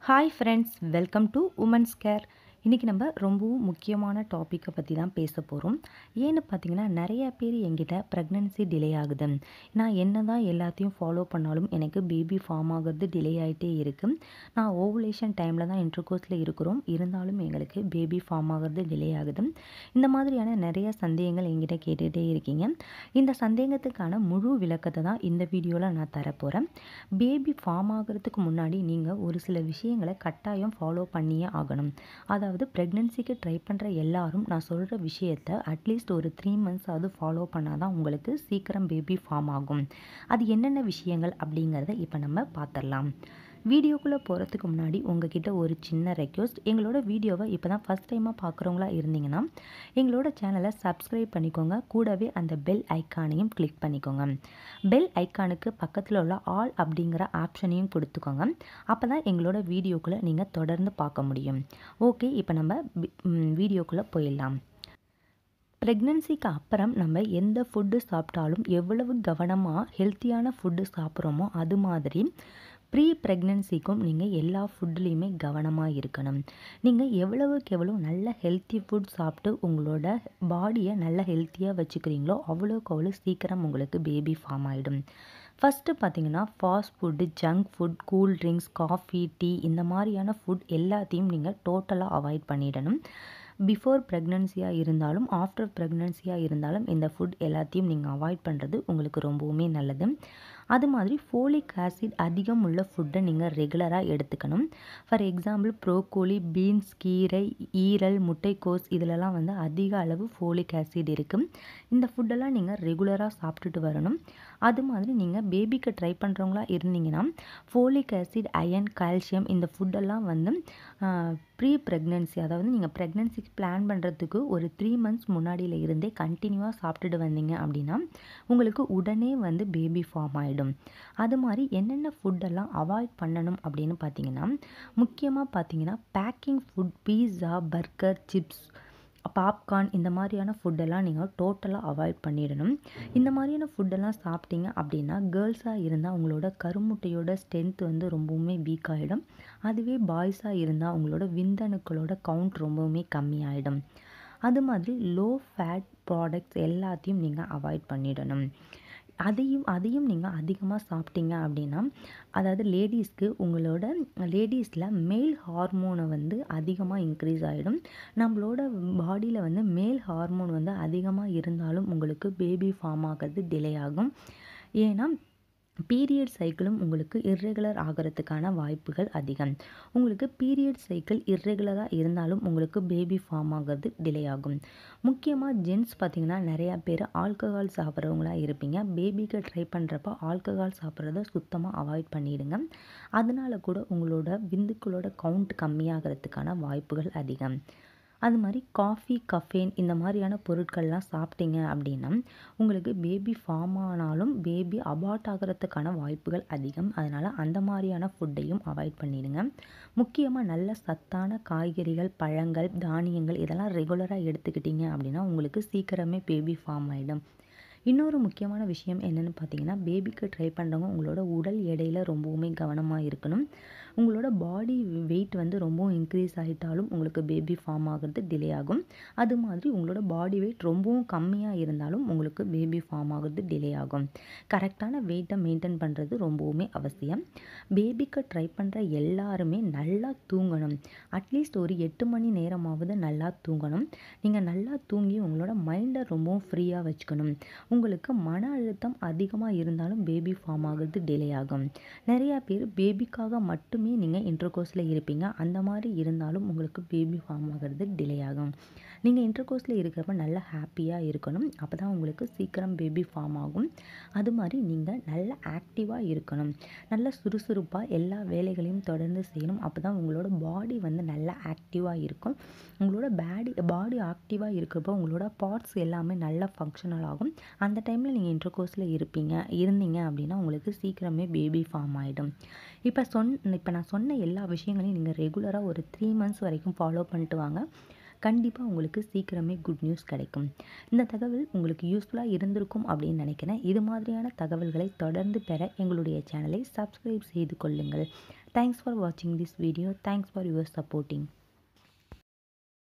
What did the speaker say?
hi friends welcome to women's care இன்றைக்கி நம்ம ரொம்பவும் முக்கியமான டாப்பிக்கை பற்றி தான் பேச போகிறோம் ஏன்னு பார்த்தீங்கன்னா நிறைய பேர் என்கிட்ட ப்ரெக்னென்சி டிலே ஆகுது நான் என்ன தான் எல்லாத்தையும் ஃபாலோ பண்ணாலும் எனக்கு பேபி ஃபார்ம் ஆகிறது டிலே ஆகிட்டே இருக்குது நான் ஓவுலேஷன் டைமில் தான் இன்டர்கோர்ஸில் இருக்கிறோம் இருந்தாலும் எங்களுக்கு பேபி ஃபார்ம் ஆகிறது டிலே ஆகுது இந்த மாதிரியான நிறைய சந்தேகங்கள் என்கிட்ட கேட்டுகிட்டே இருக்கீங்க இந்த சந்தேகத்துக்கான முழு விளக்கத்தை தான் இந்த வீடியோவில் நான் தரப்போகிறேன் பேபி ஃபார்ம் ஆகிறதுக்கு முன்னாடி நீங்கள் ஒரு சில விஷயங்களை கட்டாயம் ஃபாலோ பண்ணியே ஆகணும் அதாவது ப்ரெக்னென்சிக்கு ட்ரை பண்ணுற எல்லாரும் நான் சொல்கிற விஷயத்த அட்லீஸ்ட் ஒரு த்ரீ மந்த்ஸ் அது ஃபாலோ பண்ணால் தான் உங்களுக்கு சீக்கிரம் பேபி ஃபார்ம் ஆகும் அது என்னென்ன விஷயங்கள் அப்படிங்கிறத இப்போ நம்ம பார்த்துடலாம் வீடியோக்குள்ளே போகிறதுக்கு முன்னாடி உங்ககிட்ட ஒரு சின்ன ரெக்வஸ்ட் எங்களோட வீடியோவை இப்போ தான் ஃபஸ்ட் டைமாக பார்க்குறவங்களா இருந்தீங்கன்னா எங்களோட சேனலை சப்ஸ்கிரைப் பண்ணிக்கோங்க கூடவே அந்த பெல் ஐக்கானையும் கிளிக் பண்ணிக்கோங்க பெல் ஐக்கானுக்கு பக்கத்தில் உள்ள ஆல் அப்படிங்கிற ஆப்ஷனையும் கொடுத்துக்கோங்க அப்போ தான் எங்களோட வீடியோக்குள்ளே நீங்கள் தொடர்ந்து பார்க்க முடியும் ஓகே இப்போ நம்ம வீடியோக்குள்ளே போயிடலாம் ப்ரெக்னென்சிக்கு அப்புறம் நம்ம எந்த ஃபுட்டு சாப்பிட்டாலும் எவ்வளவு கவனமாக ஹெல்த்தியான ஃபுட்டு சாப்பிட்றோமோ அது மாதிரி ப்ரீ ப்ரெக்னென்சிக்கும் நீங்கள் எல்லா ஃபுட்லேயுமே கவனமாக இருக்கணும் நீங்கள் எவ்வளவுக்கு எவ்வளோ நல்ல ஹெல்த்தி ஃபுட் சாப்பிட்டு உங்களோட பாடியை நல்ல ஹெல்த்தியாக வச்சுக்கிறீங்களோ அவ்வளோக்கு அவ்வளோ சீக்கிரம் உங்களுக்கு பேபி ஃபார்ம் ஆகிடும் ஃபஸ்ட்டு பார்த்தீங்கன்னா fast food junk food cool drinks coffee tea இந்த மாதிரியான ஃபுட் எல்லாத்தையும் நீங்கள் டோட்டலாக அவாய்ட் பண்ணிடணும் பிஃபோர் ப்ரெக்னன்சியாக இருந்தாலும் ஆஃப்டர் ப்ரெக்னன்சியாக இருந்தாலும் இந்த ஃபுட் எல்லாத்தையும் நீங்கள் அவாய்ட் பண்ணுறது உங்களுக்கு ரொம்பவுமே நல்லது அது மாதிரி ஃபோலிக் ஆசிட் அதிகம் உள்ள ஃபுட்டை நீங்கள் ரெகுலராக எடுத்துக்கணும் ஃபார் எக்ஸாம்பிள் ப்ரோக்கோலி பீன்ஸ் கீரை ஈரல் முட்டைக்கோஸ் இதிலலாம் வந்து அதிக அளவு ஃபோலிக் ஆசிட் இருக்குது இந்த ஃபுட்டெல்லாம் நீங்கள் ரெகுலராக சாப்பிட்டுட்டு வரணும் அது மாதிரி நீங்கள் பேபிக்கு ட்ரை பண்ணுறவங்களா இருந்தீங்கன்னா ஃபோலிக் ஆசிட் அயன் கால்சியம் இந்த ஃபுட்டெல்லாம் வந்து ப்ரீ ப்ரெக்னென்சி அதாவது நீங்கள் ப்ரெக்னென்சிக்கு பிளான் பண்ணுறதுக்கு ஒரு த்ரீ மந்த்ஸ் முன்னாடியில் இருந்தே கண்டினியூவாக சாப்பிட்டுட்டு வந்தீங்க அப்படின்னா உங்களுக்கு உடனே வந்து பேபி ஃபார்ம் ஆகிடும் அது மாதிரி என்னென்ன ஃபுட்டெல்லாம் அவாய்ட் பண்ணணும் அப்படின்னு பார்த்தீங்கன்னா முக்கியமாக பார்த்தீங்கன்னா packing food pizza burger chips popcorn இந்த மாதிரியான ஃபுட்டெல்லாம் நீங்கள் டோட்டலாக அவாய்ட் பண்ணிடணும் இந்த மாதிரியான ஃபுட்டெல்லாம் சாப்பிட்டீங்க அப்படின்னா கேர்ள்ஸாக இருந்தால் உங்களோட கருமுட்டையோட ஸ்ட்ரென்த் வந்து ரொம்பவுமே வீக் ஆகிடும் அதுவே பாய்ஸாக இருந்தால் உங்களோட விந்தணுக்களோட கவுண்ட் ரொம்பவுமே கம்மியாயிடும் அது மாதிரி லோ ஃபேட் ப்ராடக்ட்ஸ் எல்லாத்தையும் நீங்கள் அவாய்ட் பண்ணிடணும் அதையும் அதையும் நீங்கள் அதிகமாக சாப்பிட்டீங்க அப்படின்னா அதாவது லேடிஸ்க்கு உங்களோட லேடிஸில் மேல் ஹார்மோனை வந்து அதிகமாக இன்க்ரீஸ் ஆகிடும் நம்மளோட பாடியில் வந்து மேல் ஹார்மோன் வந்து அதிகமாக இருந்தாலும் உங்களுக்கு பேபி ஃபார்ம் ஆகிறது டிலே ஆகும் ஏன்னா பீரியட் சைக்கிளும் உங்களுக்கு இர்ரெகுலர் ஆகிறதுக்கான வாய்ப்புகள் அதிகம் உங்களுக்கு பீரியட் சைக்கிள் இர்ரெகுலராக இருந்தாலும் உங்களுக்கு பேபி ஃபார்ம் ஆகிறது டிலே ஆகும் முக்கியமாக ஜென்ஸ் பார்த்திங்கன்னா நிறையா பேர் ஆல்கஹால் சாப்பிட்றவங்களா இருப்பீங்க பேபிக்கு ட்ரை பண்ணுறப்ப ஆல்கஹால் சாப்பிட்றத சுத்தமாக அவாய்ட் பண்ணிவிடுங்க அதனால கூட உங்களோட விந்துக்களோட கவுண்ட் கம்மியாகிறதுக்கான வாய்ப்புகள் அதிகம் அது மாதிரி காஃபி கஃபேன் இந்த மாதிரியான பொருட்கள்லாம் சாப்பிட்டீங்க அப்படின்னா உங்களுக்கு பேபி ஃபார்ம் ஆனாலும் பேபி அபார்ட் ஆகிறதுக்கான வாய்ப்புகள் அதிகம் அதனால் அந்த மாதிரியான ஃபுட்டையும் அவாய்ட் பண்ணிடுங்க முக்கியமாக நல்ல சத்தான காய்கறிகள் பழங்கள் தானியங்கள் இதெல்லாம் ரெகுலராக எடுத்துக்கிட்டீங்க அப்படின்னா உங்களுக்கு சீக்கிரமே பேபி ஃபார்ம் ஆகிடும் இன்னொரு முக்கியமான விஷயம் என்னென்னு பார்த்தீங்கன்னா பேபிக்கு ட்ரை பண்ணுறவங்க உங்களோட உடல் எடையில் ரொம்பவுமே கவனமாக இருக்கணும் உங்களோட பாடி வெயிட் வந்து ரொம்பவும் இன்க்ரீஸ் ஆகிட்டாலும் உங்களுக்கு பேபி ஃபார்ம் ஆகிறது டிலே ஆகும் அது மாதிரி உங்களோட பாடி வெயிட் ரொம்பவும் கம்மியாக இருந்தாலும் உங்களுக்கு பேபி ஃபார்ம் ஆகிறது டிலே ஆகும் கரெக்டான வெயிட்டை மெயின்டைன் பண்ணுறது ரொம்பவுமே அவசியம் பேபிக்கு ட்ரை பண்ணுற எல்லாருமே நல்லா தூங்கணும் அட்லீஸ்ட் ஒரு எட்டு மணி நேரமாவது நல்லா தூங்கணும் நீங்கள் நல்லா தூங்கி உங்களோட மைண்டை ரொம்பவும் ஃப்ரீயாக வச்சுக்கணும் உங்களுக்கு மன அழுத்தம் அதிகமாக இருந்தாலும் பேபி ஃபார்ம் ஆகிறது டிலே ஆகும் நிறையா பேர் பேபிக்காக மட்டுமே நீங்கள் இன்டர்கோர்ஸில் இருப்பீங்க அந்த மாதிரி இருந்தாலும் உங்களுக்கு பேபி ஃபார்ம் ஆகிறது டிலே ஆகும் நீங்கள் இன்டர்கோர்ஸில் இருக்கிறப்ப நல்லா ஹாப்பியாக இருக்கணும் அப்போ தான் உங்களுக்கு சீக்கிரம் பேபி ஃபார்ம் ஆகும் அது மாதிரி நீங்கள் நல்ல ஆக்டிவாக இருக்கணும் நல்ல சுறுசுறுப்பாக எல்லா வேலைகளையும் தொடர்ந்து செய்யணும் அப்போ தான் உங்களோட பாடி வந்து நல்லா ஆக்டிவாக இருக்கும் உங்களோட பேடி பாடி ஆக்டிவாக இருக்கிறப்போ உங்களோட பார்ட்ஸ் எல்லாமே நல்லா ஃபங்க்ஷனல் ஆகும் அந்த டைமில் நீங்கள் இன்டர்கோர்ஸில் இருப்பீங்க இருந்தீங்க அப்படின்னா உங்களுக்கு சீக்கிரமே பேபி ஃபார்ம் ஆகிடும் இப்போ சொன் இப்போ நான் சொன்ன எல்லா விஷயங்களையும் நீங்கள் ரெகுலராக ஒரு த்ரீ மந்த்ஸ் வரைக்கும் ஃபாலோ பண்ணிட்டு வாங்க கண்டிப்பாக உங்களுக்கு சீக்கிரமே குட் நியூஸ் கிடைக்கும் இந்த தகவல் உங்களுக்கு யூஸ்ஃபுல்லாக இருந்திருக்கும் அப்படின்னு நினைக்கிறேன் இது மாதிரியான தகவல்களை தொடர்ந்து பெற எங்களுடைய சேனலை சப்ஸ்கிரைப் செய்து கொள்ளுங்கள் தேங்க்ஸ் ஃபார் வாட்சிங் this video thanks for your supporting